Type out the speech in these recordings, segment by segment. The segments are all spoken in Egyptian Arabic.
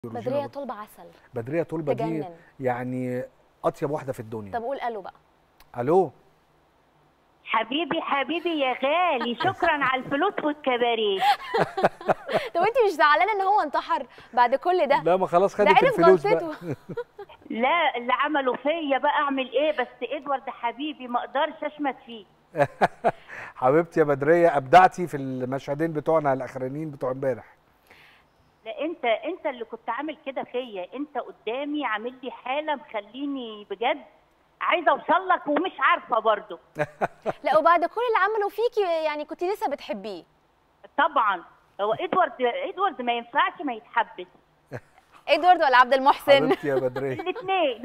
بدريه طلبه عسل بدريه طلبه دي تجنن. يعني اطيب واحده في الدنيا طب قول الو بقى الو حبيبي حبيبي يا غالي شكرا على الفلوس والكباريه طب انت مش زعلانه ان هو انتحر بعد كل ده لا ما خلاص ده خدت عرف الفلوس بقى غلطته لا اللي عملوا فيا بقى اعمل ايه بس ادوارد حبيبي ما اقدرش اشمت فيه حبيبتي يا بدريه ابدعتي في المشهدين بتوعنا الاخرانيين بتوع امبارح لا انت انت اللي كنت عامل كده فيا انت قدامي عامل لي حاله مخليني بجد عايزه اوصل لك ومش عارفه برضه لا وبعد كل اللي عمله فيكي يعني كنت لسه بتحبيه طبعا هو ادوارد ادوارد ما ينفعش ما يتحبس ادوارد ولا عبد المحسن حبيبتي يا بدريه الاثنين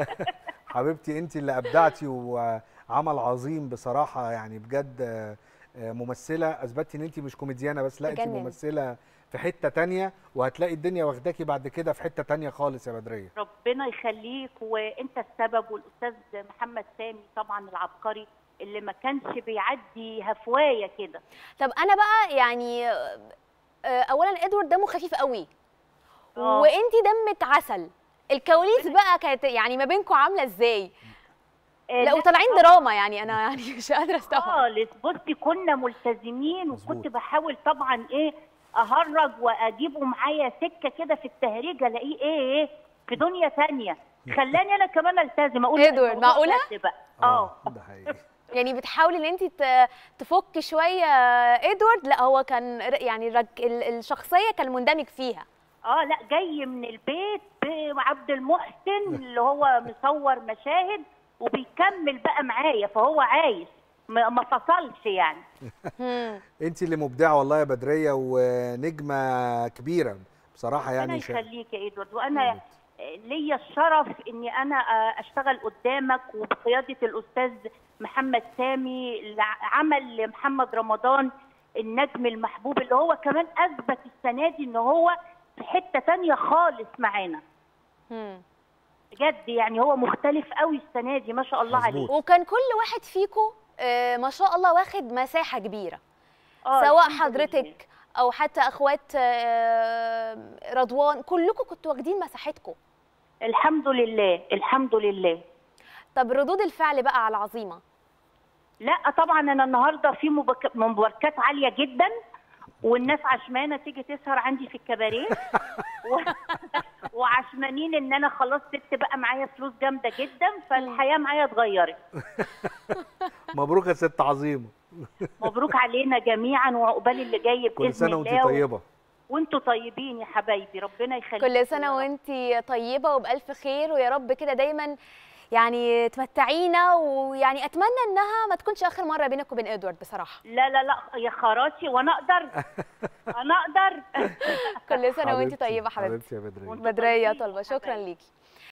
حبيبتي انت اللي ابدعتي وعمل عظيم بصراحه يعني بجد آه، آه، ممثله اثبتي ان انت مش كوميديانه بس لا انت تجنن. ممثله في حته تانية وهتلاقي الدنيا واخداكي بعد كده في حته تانية خالص يا بدريه ربنا يخليك وانت السبب والاستاذ محمد سامي طبعا العبقري اللي ما كانش بيعدي هفوايه كده طب انا بقى يعني آه، آه، اولا ادوارد دمه خفيف قوي آه. وانتي دمك عسل الكواليس بقى كانت يعني ما بينكم عامله ازاي آه، لا وطالعين دراما يعني انا يعني مش قادره استوعب خالص بصي كنا ملتزمين مظبوط. وكنت بحاول طبعا ايه اهرج واجيبه معايا سكه كده في التهريج الاقيه ايه ايه في دنيا ثانيه خلاني انا كمان التزم اقول إدوارد، الموضوع معقولة؟ جد بقى اه ده حقيقي يعني بتحاولي ان انت تفك شويه ادوارد لا هو كان ر- يعني الرج- ال- الشخصيه كان مندمج فيها اه لا جاي من البيت بعبد المحسن اللي هو مصور مشاهد وبيكمل بقى معايا فهو عايش ما ما فصلش يعني مم. انت اللي مبدعه والله يا بدريه ونجمه كبيره بصراحه ربنا يعني شا- يخليك يا ادوارد وانا ليا الشرف اني انا اشتغل قدامك وبقياده الاستاذ محمد سامي اللي عمل لمحمد رمضان النجم المحبوب اللي هو كمان اثبت السنه دي ان هو في حته تانية خالص معانا مم. بجد يعني هو مختلف قوي السنه دي ما شاء الله مظبوط. عليه وكان كل واحد فيكم آه، ما شاء الله واخد مساحه كبيره آه، سواء الحمد لله. حضرتك او حتى اخوات آه، رضوان كلكم كنتوا واخدين مساحتكم الحمد لله الحمد لله طب ردود الفعل بقى على العظيمه لا طبعا انا النهارده في مبك- مباركات عاليه جدا والناس عشمانه تيجي تسهر عندي في الكباريه و... وعشمانين ان انا خلاص سبت بقى معايا فلوس جامده جدا فالحياه معايا اتغيرت مبروك يا ست عظيمه مبروك علينا جميعا وعقبال اللي جاي باذن كل سنه وانت الله و- طيبه وانتوا طيبين يا حبايبي ربنا يخليكم كل سنه يا رب. وانتي طيبه وبالف خير ويا رب كده دايما يعني تمتعينا ويعني اتمنى انها ما تكونش اخر مره بينك وبين ادوارد بصراحه لا لا لا يا خراشي وانا اقدر انا اقدر كل سنه وانتي حبيبتي- طيبه حبيبتي حبيبتي يا بدريه وانتوا بدريه طيبين يا طلبه شكرا حبايبي. ليكي